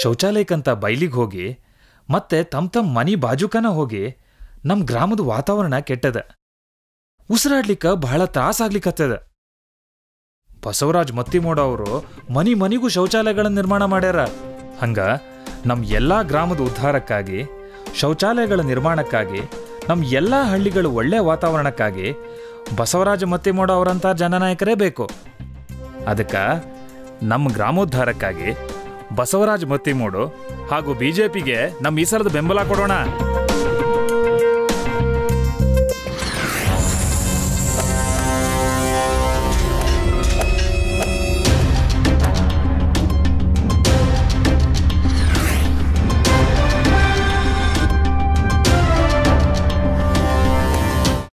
ಶೌಚಾಲಯಕ್ಕಂತ ಬೈಲಿಗೆ ಹೋಗಿ ಮತ್ತೆ ತಮ್ಮ ತಮ್ಮ ಮನಿ ಬಾಜುಕನ ಹೋಗಿ ನಮ್ಮ ಗ್ರಾಮದ ವಾತಾವರಣ ಕೆಟ್ಟದ ಉಸಿರಾಡ್ಲಿಕ್ಕ ಬಹಳ ತ್ರಾಸಾಗ್ಲಿಕ್ಕತ್ತದ ಬಸವರಾಜ್ ಮತ್ತಿಮೋಡ ಅವರು ಮನಿ ಮನಿಗೂ ಶೌಚಾಲಯಗಳ ನಿರ್ಮಾಣ ಮಾಡ್ಯಾರ ಹಂಗ ನಮ್ ಎಲ್ಲಾ ಗ್ರಾಮದ ಉದ್ಧಾರಕ್ಕಾಗಿ ಶೌಚಾಲಯಗಳ ನಿರ್ಮಾಣಕ್ಕಾಗಿ ನಮ್ ಎಲ್ಲಾ ಹಳ್ಳಿಗಳ ಒಳ್ಳೆ ವಾತಾವರಣಕ್ಕಾಗಿ ಬಸವರಾಜ ಮತ್ತಿಮೋಡ ಅವರಂತ ಜನನಾಯಕರೇ ಬೇಕು ಅದಕ್ಕ ನಮ್ಮ ಗ್ರಾಮೋದ್ಧಾರಕ್ಕಾಗಿ ಬಸವರಾಜ್ ಮತ್ತಿಮೂಡು ಹಾಗೂ ಬಿಜೆಪಿಗೆ ನಮ್ಮ ಈ ಸಲದ ಬೆಂಬಲ ಕೊಡೋಣ